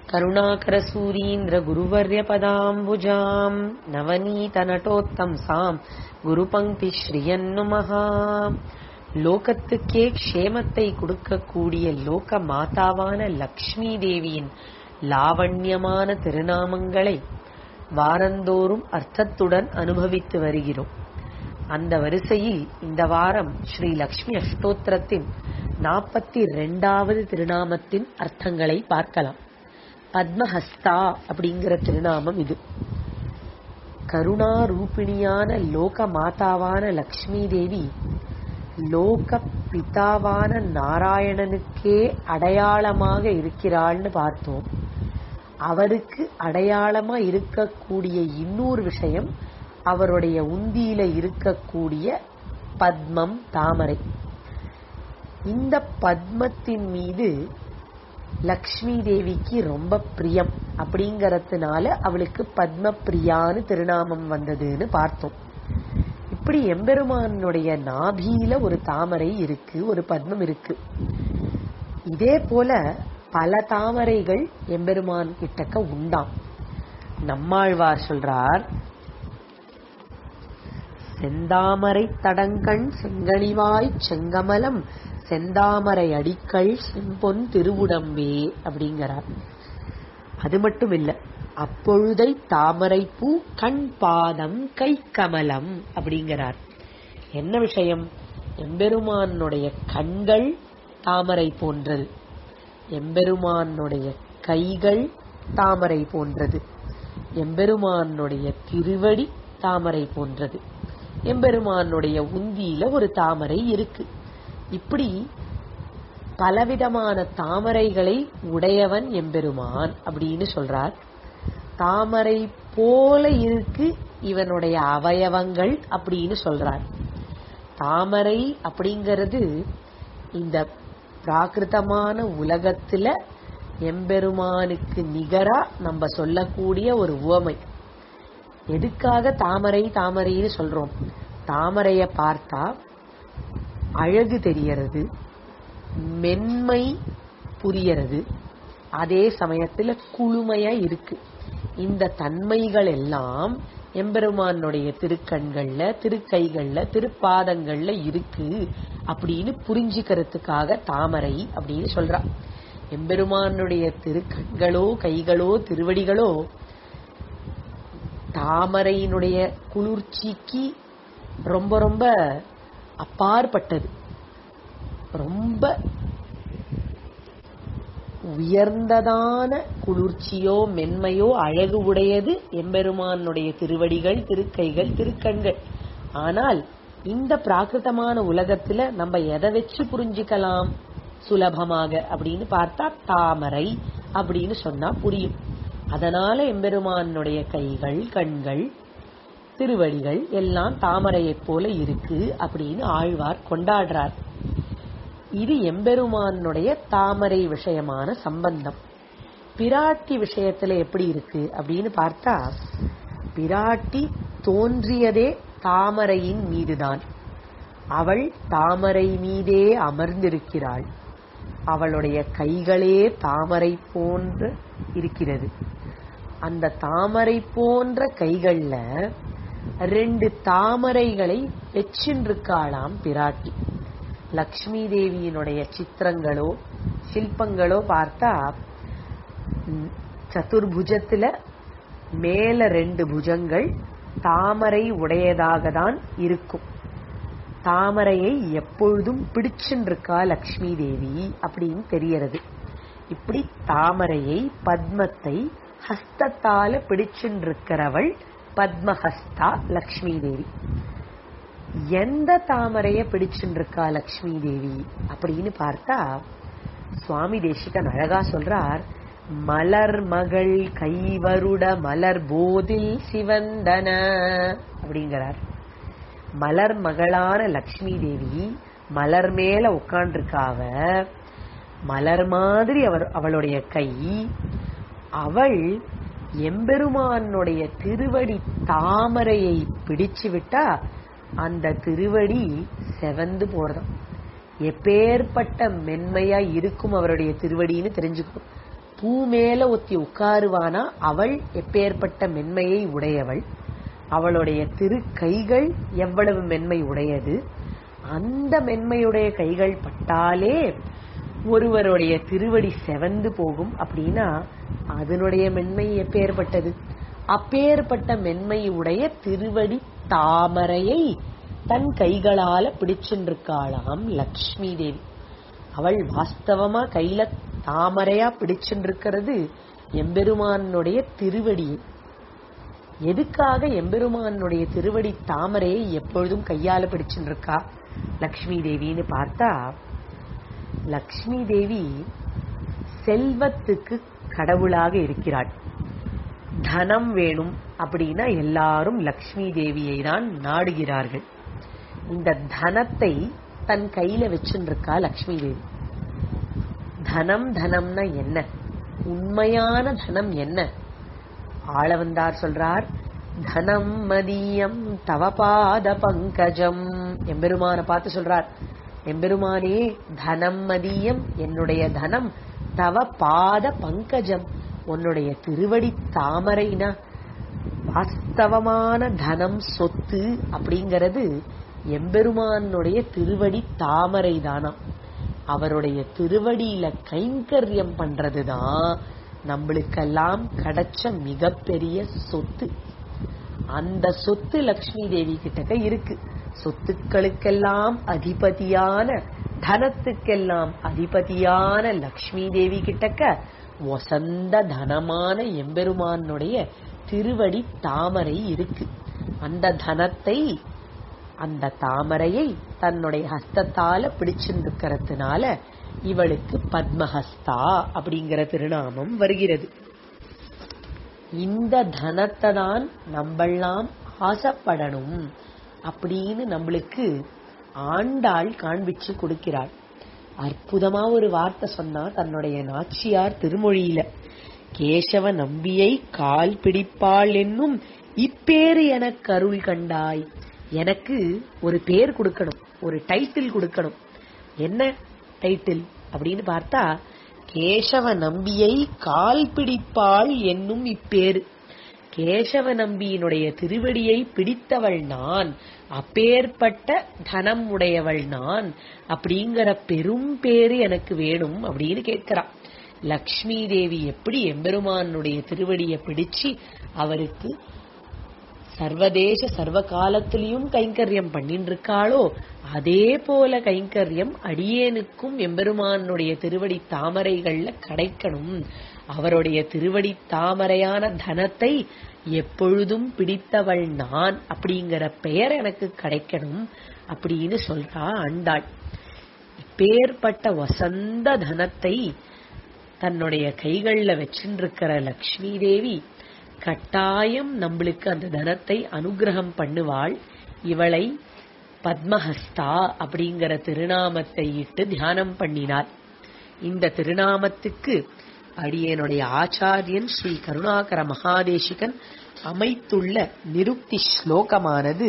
करुणाकरसूरीन्द्रगुरुवर्यपदाम्बुजाम् நவநீதநட்டோத்தம்சாம் குருபங்கி ஸ்ரீயன்னுமஹா லோகத்துக்கே க்ஷேமத்தை கொடுக்கக்கூடிய லோக மாதாவான லக்ஷ்மி தேவியின் லாவண்யமான திருநாமங்களை வாரந்தோறும் அர்த்தத்துடன் அனுபவித்து வருகிறோம் அந்த வரிசையில் இந்த வாரம் ஸ்ரீ லக்ஷ்மி அஷ்டோத்திரத்தின் நாற்பத்தி ரெண்டாவது திருநாமத்தின் அர்த்தங்களை பார்க்கலாம் பத்மஹஸ்தா அப்படிங்கிற திருநாமம் இது கருணா ரூபிணியான லோக மாதாவான லக்ஷ்மி தேவி லோக பிதாவான நாராயணனுக்கே அடையாளமாக இருக்கிறாள்னு பார்த்தோம் அவருக்கு அடையாளமா இருக்கக்கூடிய இன்னொரு விஷயம் அவருடைய உந்தியில இருக்கக்கூடிய பத்மம் தாமரை இந்த பத்மத்தின் மீது லக்ஷ்மி தேவிக்கு ரொம்ப பிரியம் அப்படிங்கறதுனால அவளுக்கு பத்ம பிரியான்னு திருநாமம் வந்ததுன்னு பார்த்தோம் இப்படி எம்பெருமானுடைய நாபியில ஒரு தாமரை இருக்கு ஒரு பத்மம் இருக்கு இதே போல பல தாமரைகள் எம்பெருமான் கிட்டக்க உண்டாம் நம்மாழ்வார் சொல்றார் செந்தாமரை தடங்கண் செங்கனிவாய் செங்கமலம் செந்தாமரை அடிக்கள் செம்பொன் திருவுடம்பே அப்படிங்கிறார் அது மட்டும் இல்ல அப்பொழுதை தாமரை பூ கண் பாதம் கை கமலம் அப்படிங்கிறார் என்ன விஷயம் எம்பெருமானுடைய கண்கள் தாமரை போன்றது எம்பெருமானுடைய கைகள் தாமரை போன்றது எம்பெருமானுடைய திருவடி தாமரை போன்றது எம்பெருமானுடைய உந்தியில ஒரு தாமரை இருக்கு இப்படி பலவிதமான தாமரைகளை உடையவன் எம்பெருமான் அப்படின்னு சொல்றார் தாமரை போல இருக்கு இவனுடைய அவயவங்கள் அப்படின்னு சொல்றார் தாமரை அப்படிங்கிறது இந்த பிராகிருதமான உலகத்துல எம்பெருமானுக்கு நிகரா நம்ம சொல்லக்கூடிய ஒரு உவமை எதுக்காக தாமரை தாமரைன்னு சொல்றோம் தாமரைய பார்த்தா அழகு தெரியறது மென்மை புரியறது அதே சமயத்துல குளுமையா இருக்கு இந்த தன்மைகள் எல்லாம் எம்பெருமானுடைய திருக்கண்கள்ல திருக்கைகள்ல திருப்பாதங்கள்ல இருக்கு அப்படின்னு புரிஞ்சுக்கிறதுக்காக தாமரை அப்படின்னு சொல்றா எம்பெருமானுடைய திருக்கண்களோ கைகளோ திருவடிகளோ தாமரையினுடைய குளிர்ச்சிக்கு ரொம்ப ரொம்ப அப்பாற்பட்டது ரொம்ப உயர்ந்ததான குளிர்ச்சியோ மென்மையோ அழகு உடையது எம்பெருமானுடைய திருவடிகள் திருக்கைகள் திருக்கண்கள் ஆனால் இந்த பிராகிருதமான உலகத்துல நம்ம எதை வச்சு புரிஞ்சுக்கலாம் சுலபமாக அப்படின்னு பார்த்தா தாமரை அப்படின்னு சொன்னா புரியும் அதனால எம்பெருமானுடைய கைகள் கண்கள் திருவடிகள் எல்லாம் தாமரையைப் போல இருக்கு அப்படின்னு ஆழ்வார் கொண்டாடுறார் இது எம்பெருமானுடைய தாமரை விஷயமான சம்பந்தம் பிராட்டி விஷயத்துல எப்படி இருக்கு அப்படின்னு பார்த்தா பிராட்டி தோன்றியதே தாமரையின் மீதுதான் அவள் தாமரை மீதே அமர்ந்திருக்கிறாள் அவளுடைய கைகளே தாமரை போன்று இருக்கிறது அந்த தாமரை போன்ற கைகள்ல ரெண்டு தாமரைகளை வச்சின்றிருக்காளாம் பிராட்டி லக்ஷ்மி தேவியினுடைய சித்திரங்களோ சில்பங்களோ பார்த்தா சதுர்புஜத்துல மேல ரெண்டு புஜங்கள் தாமரை உடையதாக தான் இருக்கும் தாமரையை எப்பொழுதும் பிடிச்சுருக்கா லக்ஷ்மி தேவி அப்படின்னு தெரியறது இப்படி தாமரையை பத்மத்தை ஹஸ்தத்தால பிடிச்சுருக்கிறவள் பத்மஹஸ்தா லக்ஷ்மி தேவி எந்த தாமரைய பிடிச்சுருக்கா லக்ஷ்மி தேவி அப்படின்னு பார்த்தா சுவாமி தேசிகன் அழகா சொல்றார் மலர் மகள் கைவருட மலர் போதில் சிவந்தன அப்படிங்கிறார் மலர் மகளான லக்ஷ்மி தேவி மலர் மேல உட்காண்டிருக்காவ மலர் மாதிரி அவர் அவளுடைய கை அவள் எம்பெருமானுடைய திருவடி தாமரையை பிடிச்சு விட்டா அந்த திருவடி செவந்து போறதாம் எப்பேற்பட்ட மென்மையா இருக்கும் அவருடைய திருவடின்னு தெரிஞ்சுக்கணும் பூ மேல ஒத்தி உட்காருவானா அவள் எப்பேற்பட்ட மென்மையை உடையவள் அவளுடைய திரு கைகள் எவ்வளவு மென்மை உடையது அந்த மென்மையுடைய கைகள் பட்டாலே ஒருவருடைய திருவடி செவந்து போகும் அப்படின்னா அதனுடைய மென்மை எப்பேற்பட்டது அப்பேற்பட்ட மென்மை உடைய திருவடி தாமரையை தன் கைகளால பிடிச்சின்றிருக்காளாம் லக்ஷ்மி தேவி அவள் வாஸ்தவமா கையில தாமரையா பிடிச்சின்றிருக்கிறது எம்பெருமானுடைய திருவடியை எதுக்காக எம்பெருமானுடைய திருவடி தாமரையை எப்பொழுதும் கையால பிடிச்சின்றிருக்கா லக்ஷ்மி தேவின்னு பார்த்தா லக்ஷ்மி தேவி செல்வத்துக்கு கடவுளாக இருக்கிறாள் தனம் வேணும் அப்படின்னா எல்லாரும் லக்ஷ்மி தேவியை தான் நாடுகிறார்கள் இந்த தனத்தை தன் கையில வச்சுருக்கா லக்ஷ்மி தேவி தனம் தனம்னா என்ன உண்மையான தனம் என்ன ஆளவந்தார் சொல்றார் தனம் மதியம் தவபாத பங்கஜம் எம்பெருமான பார்த்து சொல்றார் எம்பெருமானே தனம் மதியம் என்னுடைய தனம் தவ பாத பங்கஜம் உன்னுடைய திருவடி தாமரைனா வாஸ்தவமான தனம் சொத்து அப்படிங்கிறது எம்பெருமானுடைய திருவடி தாமரை தானாம் அவருடைய திருவடியில கைங்கரியம் பண்றதுதான் நம்மளுக்கெல்லாம் கிடைச்ச மிகப்பெரிய சொத்து அந்த சொத்து லக்ஷ்மி தேவி கிட்டக்க இருக்கு சொத்துக்களுக்கெல்லாம் அதிபதியான தனத்துக்கெல்லாம் அதிபதியான லக்ஷ்மி தேவி கிட்டக்க வசந்த தனமான எம்பெருமானுடைய திருவடி தாமரை இருக்கு அந்த தனத்தை அந்த தாமரையை தன்னுடைய ஹஸ்தத்தால பிடிச்சிருக்கிறதுனால இவளுக்கு பத்மஹஸ்தா அப்படிங்கிற திருநாமம் வருகிறது இந்த தனத்தை தான் நம்மெல்லாம் ஆசைப்படணும் அப்படின்னு நம்மளுக்கு ஆண்டாள் காண்பிச்சு கொடுக்கிறாள் அற்புதமா ஒரு வார்த்தை சொன்னா தன்னுடைய நாச்சியார் திருமொழியில கேசவ நம்பியை கால் பிடிப்பாள் என்னும் இப்பேறு எனக்கு அருள் கண்டாய் எனக்கு ஒரு பேர் கொடுக்கணும் ஒரு டைட்டில் கொடுக்கணும் என்ன டைட்டில் அப்படின்னு பார்த்தா கேசவ நம்பியை கால் பிடிப்பாள் என்னும் இப்பேரு கேசவ நம்பியினுடைய திருவடியை பிடித்தவள் நான் அப்பேற்பட்ட தனம் உடையவள் நான் அப்படிங்கிற பெரும் பேரு எனக்கு வேணும் அப்படின்னு கேட்கிறா லக்ஷ்மி தேவி எப்படி எம்பெருமானுடைய திருவடியை பிடிச்சு அவருக்கு சர்வதேச சர்வ காலத்திலையும் கைங்கரியம் பண்ணிட்டு இருக்காளோ அதே போல கைங்கரியம் அடியேனுக்கும் எம்பெருமானுடைய திருவடி தாமரைகள்ல கிடைக்கணும் அவருடைய திருவடி தாமரையான தனத்தை எப்பொழுதும் பிடித்தவள் நான் அப்படிங்கிற பெயர் எனக்கு கிடைக்கணும் அப்படின்னு சொல்றா ஆண்டாள் இப்பேற்பட்ட வசந்த தனத்தை தன்னுடைய கைகள்ல வச்சுருக்கிற லக்ஷ்மி தேவி கட்டாயம் நம்மளுக்கு அந்த தனத்தை அனுகிரகம் பண்ணுவாள் இவளை பத்மஹஸ்தா அப்படிங்கிற திருநாமத்தை இட்டு தியானம் பண்ணினார் இந்த திருநாமத்துக்கு அடியனுடைய ஆச்சாரியன் ஸ்ரீ கருணாகர மகாதேசிகன் அமைத்துள்ள நிருக்தி ஸ்லோகமானது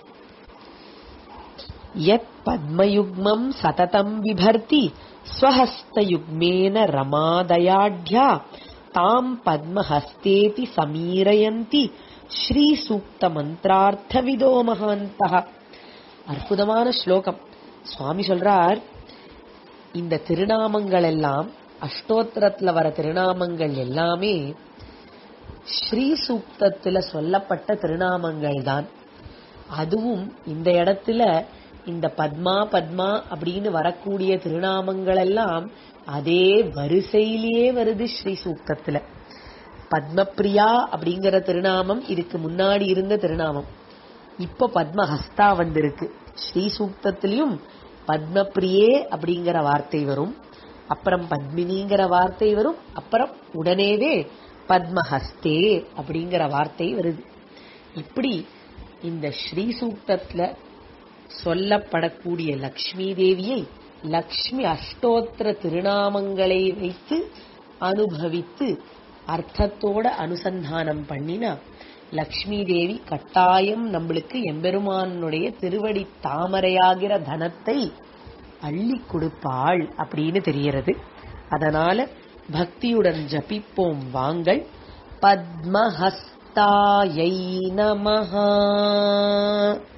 யத் பத்மயுக்மம் சததம் விபர்த்தி ஸ்வஹஸ்தயுக்மேன ரமாதயாட்யா தாம் பத்மஹஸ்தேதி சமீரயந்தி ஸ்ரீ சூக்த மந்திரார்த்த விதோ மகாந்தா அற்புதமான ஸ்லோகம் சுவாமி சொல்றார் இந்த திருநாமங்கள் எல்லாம் அஷ்டோத்திரத்துல வர திருநாமங்கள் எல்லாமே ஸ்ரீ சூக்தத்துல சொல்லப்பட்ட திருநாமங்கள் தான் அதுவும் இந்த இடத்துல இந்த பத்மா பத்மா அப்படின்னு வரக்கூடிய திருநாமங்கள் எல்லாம் அதே வரிசையிலேயே வருது ஸ்ரீ சூக்தத்துல பத்மபிரியா அப்படிங்கிற திருநாமம் இதுக்கு முன்னாடி இருந்த திருநாமம் இப்ப பத்மஹஸ்தா வந்திருக்கு ஸ்ரீ சூக்தத்திலையும் பத்மபிரியே அப்படிங்கிற வார்த்தை வரும் அப்புறம் பத்மினிங்கிற வார்த்தை வரும் அப்புறம் உடனேவே பத்மஹஸ்தே அப்படிங்கிற வார்த்தை வருது இப்படி இந்த ஸ்ரீ சூக்தத்துல சொல்லப்படக்கூடிய லக்ஷ்மி தேவியை லக்ஷ்மி அஷ்டோத்திர திருநாமங்களை வைத்து அனுபவித்து அர்த்தத்தோட அனுசந்தானம் பண்ணினா லக்ஷ்மி தேவி கட்டாயம் நம்மளுக்கு எம்பெருமானுடைய திருவடி தாமரையாகிற தனத்தை அள்ளி கொடுப்பாள் அப்படின்னு தெரியறது அதனால பக்தியுடன் ஜபிப்போம் வாங்கள் பத்மஹஸ்தாயை நமஹா